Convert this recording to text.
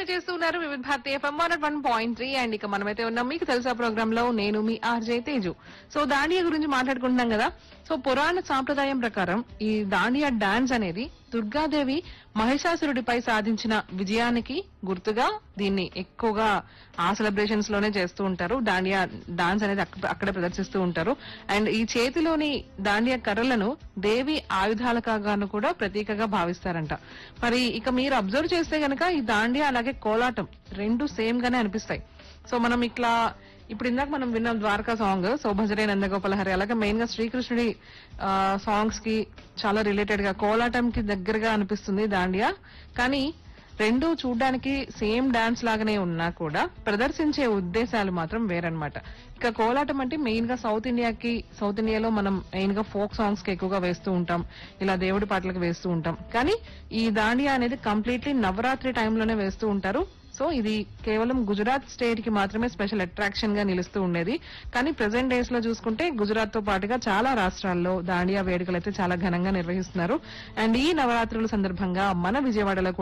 enjoy చేస్తున్నారు Vividh Bharati FM one one point three and ఇక మనమైతే ఉన్నాం మీకు తెలుసా ప్రోగ్రామ్ లో నేను మీ ఆర్జే తేజు సో దాండియా గురించి మాట్లాడుకుంటున్నాం కదా సో పురాణ సాంప్రదాయం ప్రకారం ఈ దాండియా డాన్స్ అనేది దుర్గాదేవి మహిషాసురుడిపై సాధించిన విజయానికి గుర్తుగా దీన్ని ఎక్కువగా ఆ సెలబ్రేషన్స్ లోనే చేస్తూ ఉంటారు దాండియా డాన్స్ అనేది అక్క- అక్కడే ప్రదర్శిస్తూ ఉంటారు అండ్ ఈ చేతిలోని దాండియా కర్రలను దేవి ఆయుధాలగాను కూడా ప్రతీకగా భావిస్తారంట మరి ఇక మీరు అబ్జర్వ్ చేస్తే గనక ఈ దాండియా అలాగే కోలాటం రెండు సేమ్ గానే అనిపిస్తాయి సో మనం ఇట్లా ఇప్పుడు ఇందాక మనం విన్నాం ద్వారకా సాంగ్ సో భజరే నందగోపాలహరి అలాగే మెయిన్ గా శ్రీకృష్ణుడి సాంగ్స్ కి చాలా రిలేటెడ్ గా కోలాటం కి దగ్గరగా అనిపిస్తుంది దాండియా కానీ రెండు చూడడానికి సేమ్ డాన్స్ లాగానే ఉన్నా కూడా ప్రదర్శించే ఉద్దేశాలు మాత్రం వేరన్నమాట ఇక కోలాటం అంటే మెయిన్ గా సౌత్ ఇండియాకి సౌత్ ఇండియాలో మనం మెయిన్ గా ఫోక్ సాంగ్స్ కి ఎక్కువగా వేస్తూ ఉంటాం ఇలా దేవుడి పాటలకు వేస్తూ ఉంటాం కానీ ఈ దాండియా అనేది కంప్లీట్లీ నవరాత్రి టైంలోనే వేస్తూ ఉంటారు సో ఇది కేవలం గుజరాత్ స్టేట్ కి మాత్రమే స్పెషల్ అట్రాక్షన్ గా నిలుస్తూ ఉండేది కానీ ప్రెసెంట్ డేస్ లో చూసుకుంటే గుజరాత్ తో పాటుగా చాలా రాష్ట్రాల్లో దాండియా వేడుకలు అయితే చాలా ఘనంగా నిర్వహిస్తున్నారు అండ్ ఈ నవరాత్రుల సందర్భంగా మన విజయవాడలో